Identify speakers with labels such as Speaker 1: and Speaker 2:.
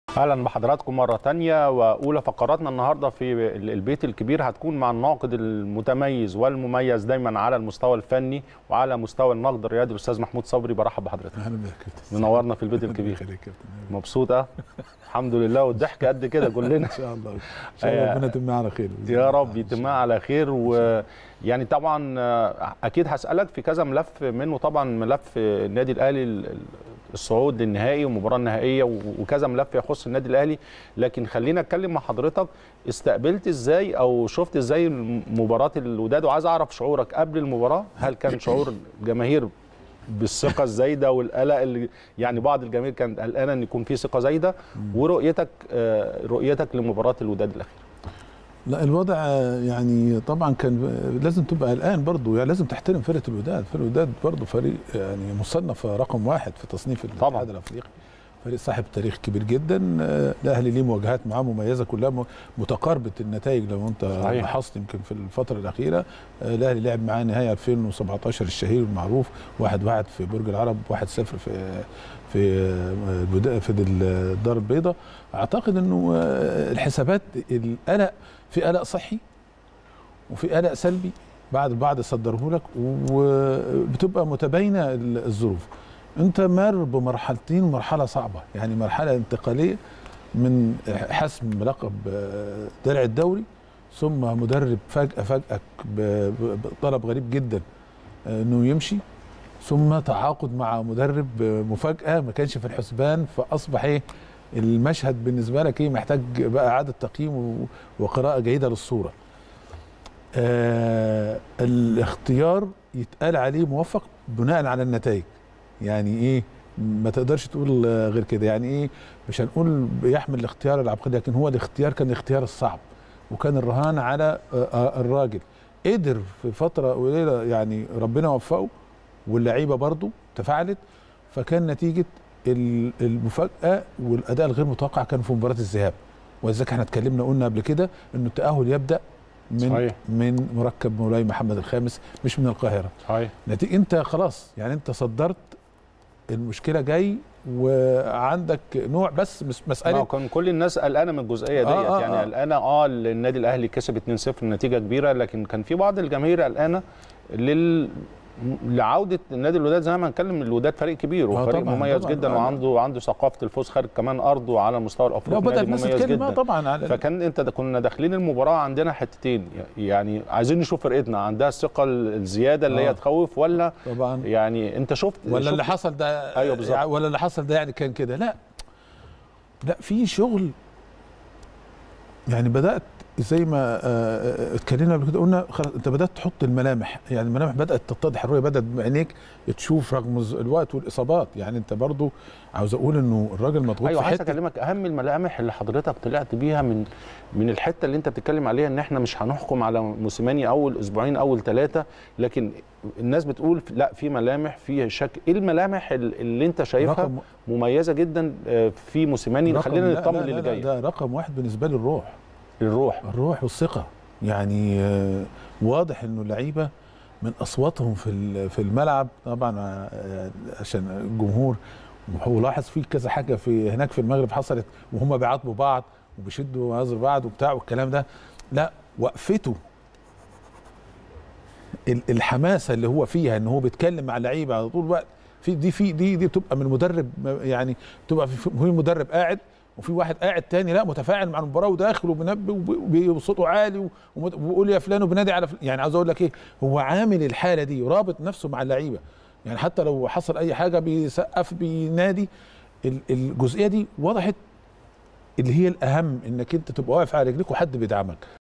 Speaker 1: اهلا بحضراتكم مره تانية واولى فقراتنا النهارده في البيت الكبير هتكون مع الناقد المتميز والمميز دايما على المستوى الفني وعلى مستوى النقد الرياضي الاستاذ محمود صبري برحب بحضرتك
Speaker 2: اهلا بك يا كابتن
Speaker 1: منورنا في البيت الكبير
Speaker 2: خير يا كابتن
Speaker 1: مبسوط اه الحمد لله والضحك قد كده كلنا
Speaker 2: ان شاء الله ان شاء الله ربنا يتمها على خير بإذن
Speaker 1: يا
Speaker 2: الله.
Speaker 1: رب يتمها على خير ويعني طبعا آه، اكيد هسالك في كذا ملف منه طبعا ملف النادي الاهلي ال- ال- الصعود للنهائي والمباراه النهائيه و- وكذا ملف يخص النادي الاهلي لكن خلينا اتكلم مع حضرتك استقبلت ازاي او شفت ازاي مباراه الوداد وعايز اعرف شعورك قبل المباراه هل كان شعور جماهير بالثقه الزايده والقلق اللي يعني بعض الجماهير كانت قلقانه ان يكون في ثقه زايده ورؤيتك آه، رؤيتك لمباراه الوداد الاخيره
Speaker 2: لا الوضع آه، يعني طبعا كان آه، لازم تبقى قلقان برضه يعني لازم تحترم فرقه الوداد فرقه الوداد برضه فريق يعني مصنف رقم واحد في تصنيف
Speaker 1: طبعاً.
Speaker 2: الاتحاد الافريقي فريق صاحب تاريخ كبير جدا آه، الاهلي ليه مواجهات معاه مميزه كلها م- متقاربه النتائج لو انت
Speaker 1: صحيح.
Speaker 2: لاحظت يمكن في الفتره الاخيره آه، الاهلي لعب معاه نهائي 2017 الشهير المعروف 1 1 في برج العرب 1 0 في في آه، الودا- في الدار البيضاء اعتقد انه آه، الحسابات القلق في قلق صحي وفي قلق سلبي بعد البعض صدره لك وبتبقى متباينه الظروف انت مر بمرحلتين مرحله صعبه يعني مرحله انتقاليه من حسم لقب آه، درع الدوري ثم مدرب فجاه فجاه ب- ب- بطلب غريب جدا آه، انه يمشي ثم تعاقد مع مدرب آه، مفاجاه ما كانش في الحسبان فاصبح ايه المشهد بالنسبه لك ايه محتاج بقى اعاده تقييم و- وقراءه جيده للصوره آه الاختيار يتقال عليه موفق بناء على النتائج يعني ايه ما تقدرش تقول آه، غير كده يعني ايه مش هنقول بيحمل الاختيار العبقري لكن هو الاختيار كان الاختيار الصعب وكان الرهان على آه، آه، الراجل قدر في فتره قليله يعني ربنا وفقه واللعيبه برضه تفاعلت فكان نتيجه ال- المفاجاه والاداء الغير متوقع كان في مباراه الذهاب ولذلك احنا اتكلمنا قلنا قبل كده انه التاهل يبدا من
Speaker 1: صحيح.
Speaker 2: من مركب مولاي محمد الخامس مش من القاهره
Speaker 1: صحيح
Speaker 2: نتيجة انت خلاص يعني انت صدرت المشكله جاي وعندك نوع بس مس-
Speaker 1: ما
Speaker 2: مساله
Speaker 1: كان كل الناس قلقانه من الجزئيه ديت
Speaker 2: آه، آه،
Speaker 1: يعني
Speaker 2: آه.
Speaker 1: قلقانه اه النادي الاهلي كسب 2-0 نتيجه كبيره لكن كان في بعض الجماهير قلقانه لل لعوده النادي الوداد زي ما هنتكلم الوداد فريق كبير
Speaker 2: آه،
Speaker 1: وفريق
Speaker 2: طبعاً،
Speaker 1: مميز
Speaker 2: طبعاً،
Speaker 1: جدا
Speaker 2: آه.
Speaker 1: وعنده عنده ثقافه الفوز خارج كمان ارضه على المستوى
Speaker 2: لو
Speaker 1: الافريقي
Speaker 2: بدا
Speaker 1: نادي
Speaker 2: الناس
Speaker 1: مميز
Speaker 2: تتكلم آه
Speaker 1: جدا
Speaker 2: طبعا على
Speaker 1: فكان انت ده كنا داخلين المباراه عندنا حتتين يعني عايزين نشوف فرقتنا عندها الثقه الزياده اللي
Speaker 2: آه.
Speaker 1: هي تخوف ولا
Speaker 2: طبعا
Speaker 1: يعني انت شفت
Speaker 2: ولا
Speaker 1: شفت
Speaker 2: اللي حصل ده
Speaker 1: أيوة بالظبط.
Speaker 2: يعني ولا اللي حصل ده يعني كان كده لا لا في شغل يعني بدات زي ما آه، آه، اتكلمنا قبل كده قلنا خلاص انت بدات تحط الملامح يعني الملامح بدات تتضح الرؤيه بدات بعينيك تشوف رغم الز- الوقت والاصابات يعني انت برضو عاوز اقول انه الراجل مضغوط
Speaker 1: ايوه
Speaker 2: في
Speaker 1: عايز
Speaker 2: حته
Speaker 1: اكلمك اهم الملامح اللي حضرتك طلعت بيها من من الحته اللي انت بتتكلم عليها ان احنا مش هنحكم على موسيماني اول اسبوعين اول ثلاثه لكن الناس بتقول لا في ملامح في شك ايه الملامح ال- اللي انت شايفها
Speaker 2: رقم
Speaker 1: مميزه جدا آه، في موسيماني
Speaker 2: رقم-
Speaker 1: خلينا
Speaker 2: لا-
Speaker 1: نطمن
Speaker 2: لا-
Speaker 1: للي
Speaker 2: لا-
Speaker 1: جاي
Speaker 2: ده رقم واحد بالنسبه لي الروح
Speaker 1: الروح
Speaker 2: الروح والثقه يعني آه، واضح انه اللعيبه من اصواتهم في ال- في الملعب طبعا آه، عشان الجمهور ولاحظ في كذا حاجه في هناك في المغرب حصلت وهم بيعاتبوا بعض وبيشدوا عذر بعض وبتاع والكلام ده لا وقفته ال- الحماسه اللي هو فيها ان هو بيتكلم مع اللعيبه على طول الوقت في دي في دي دي بتبقى من مدرب يعني بتبقى في في مدرب قاعد وفي واحد قاعد تاني لا متفاعل مع المباراه وداخل وبينبه وب- وصوته عالي ومت- وبيقول يا فلان وبينادي على فلان يعني عاوز اقول لك ايه هو عامل الحاله دي رابط نفسه مع اللعيبه يعني حتى لو حصل اي حاجه بيسقف بينادي ال- الجزئيه دي وضحت اللي هي الاهم انك انت تبقى واقف على رجليك وحد بيدعمك